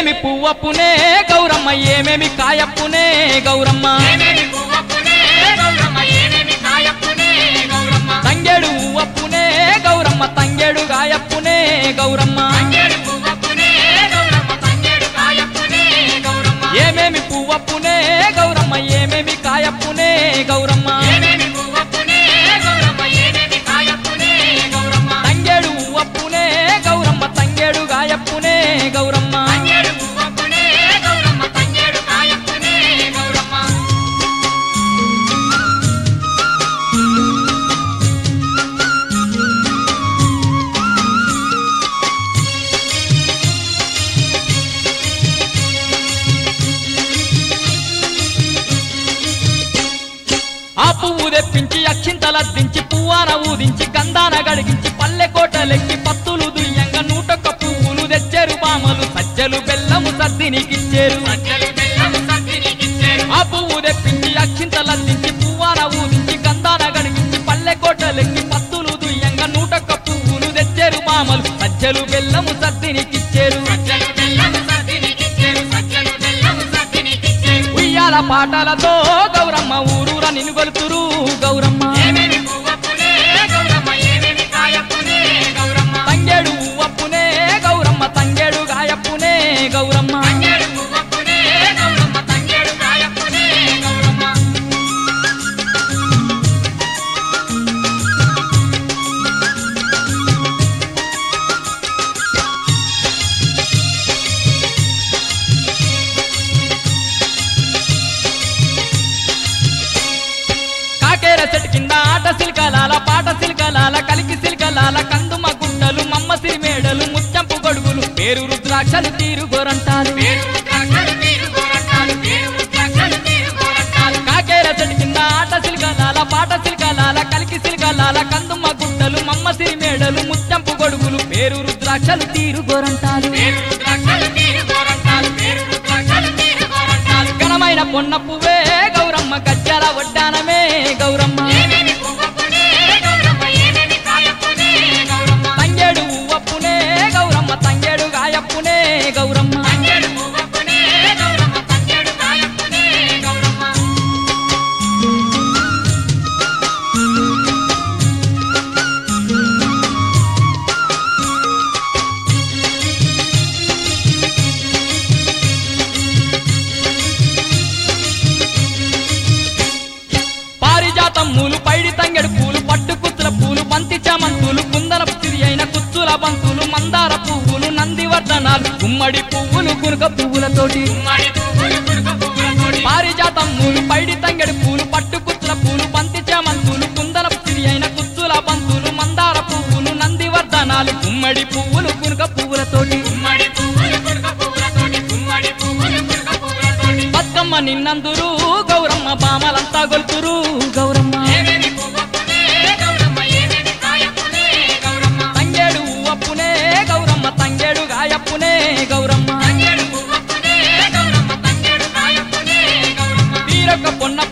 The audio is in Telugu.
ఏమేమి పువ్వప్పునే గౌరమ్మ ఏమేమి కాయప్పునే గౌరమ్మ ఏమేమి పువ్వప్పునే గౌరమ్మ ఏమేమి కాయప్పునే గౌరమ్మ తంగేడు ఉవ్వప్పునే గౌరమ్మ తంగేడు గాయప్పునే గౌరమ్మ తంగేడు పువ్వప్పునే గౌరమ్మ తంగేడు కాయప్పునే గౌరమ్మ ఏమేమి పువ్వప్పునే గౌరమ్మ ఏమేమి కాయప్పునే గౌరమ్మ ఏమేమి పువ్వప్పునే గౌరమ్మ ఏమేమి కాయప్పునే గౌరమ్మ తంగేడు ఉవ్వప్పునే గౌరమ్మ తంగేడు గాయప్పునే గౌరమ్మ తంగేడు పువ్వప్పునే గౌరమ్మ తంగేడు కాయప్పునే గౌరమ్మ ఆ పువ్వు తెప్పించి అక్షింతలద్దించి పువ్వాన ఊదించి గంధాన గడిగించి పల్లె కోటలెక్కి పత్తులు దుయ్యంగా నూటొక్క పువ్వులు తెచ్చారు బామలు సజ్జలు బెల్లము సద్దినికిచ్చారు సజ్జలు బెల్లము సద్దినికిచ్చారు ఆ పువ్వు తెప్పించి అక్షింతలద్దించి పువ్వాన ఊదించి గంధాన గడిగించి పల్లె కోటలెక్కి పత్తులు దుయ్యంగా నూటొక్క పువ్వులు తెచ్చారు బామలు సజ్జలు బెల్లము సద్దినికిచ్చారు సజ్జలు బెల్లము సద్దినికిచ్చారు సజ్జలు బెల్లము సద్దినికిచ్చారు ఉయ్యాల పాటలతో గౌరమ్మ ఊరూర నినుగొలుతురు గౌరమ్మ ఏమేమి పువ్వప్పునే గౌరమ్మ ఏమేమి కాయప్పునే గౌరమ్మ తంగేడు ఉవ్వప్పునే గౌరమ్మ తంగేడు గాయప్పునే గౌరమ్మ తంగేడు పువ్వప్పునే గౌరమ్మ తంగేడు కాయప్పునే గౌరమ్మ కాకేర చెట్టు కింద ఆట సిల్కలాల పాట సిల్కలాల కలికి సిల్కలాల కందుమ గుట్టలు మమ్మ సిరిమేడలు ముత్యంపు గొడుగులు పేరు రుద్రాక్షలు తీరు గోరంటాలు పేరు రుద్రాక్షలు తీరు గోరంటాలు పేరు రుద్రాక్షలు తీరు గోరంటాలు కాకేర చెట్టు కింద ఆట సిల్కలాల పాట సిల్కలాల కలికి సిల్కలాల కందుమ గుట్టలు మమ్మ సిరిమేడలు ముత్యంపు గొడుగులు పేరు రుద్రాక్షలు తీరు గోరంటాలు పేరు రుద్రాక్షలు తీరు గోరంటాలు పేరు రుద్రాక్షలు తీరు గోరంటాలు ఘనమైన పొన్న పువ్వే గౌరమ్మ గజ్జల వడ్డానమే గౌరమ్మ ఏమేమి పువ్వప్పునే గౌరమ్మ ఏమేమి కాయప్పునే గౌరమ్మ తంగేడు ఉవ్వప్పునే గౌరమ్మ తంగేడు గాయప్పునే గౌరమ్మ తంగేడు పువ్వప్పునే గౌరమ్మ తంగేడు కాయప్పునే గౌరమ్మ పారిజాతం మూలు పైడి తంగెడు పూలు పట్టు కుత్తుల పూలు బంతి చామంతులు కుందర తిరి అయిన కుచ్చుల బంతులు మందార పువ్వులు నందివర్ధనాలు గుమ్మడి పువ్వులు గునుక పువ్వులతోటి గుమ్మడి పువ్వులు కురుక పువ్వులతోటి పారిజాతం మూలు పైడి తంగెడు పూలు పట్టు కుత్తుల పూలు బంతి చామంతులు కుందర తిరి అయిన కుచ్చుల బంతులు మందార పువ్వులు నందివర్ధనాలు గుమ్మడి పువ్వులు గునుక పువ్వులతోటి గుమ్మడి పువ్వులు కురుక పువ్వులతోటి గుమ్మడి పువ్వులు కురుక పువ్వులతోటి బతుకమ్మ నిన్నందురు గౌరమ్మ బామలంతా గొల్తురు గౌరమ్మ ఏమేమి పువ్వప్పునే గౌరమ్మ ఏమేమి కాయప్పునే గౌరమ్మ తంగేడు ఉవ్వప్పునే గౌరమ్మ తంగేడు గాయప్పునే గౌరమ్మ తంగేడు పువ్వప్పునే గౌరమ్మ తంగేడు కాయప్పునే గౌరమ్మ తీరొక్క పొన్న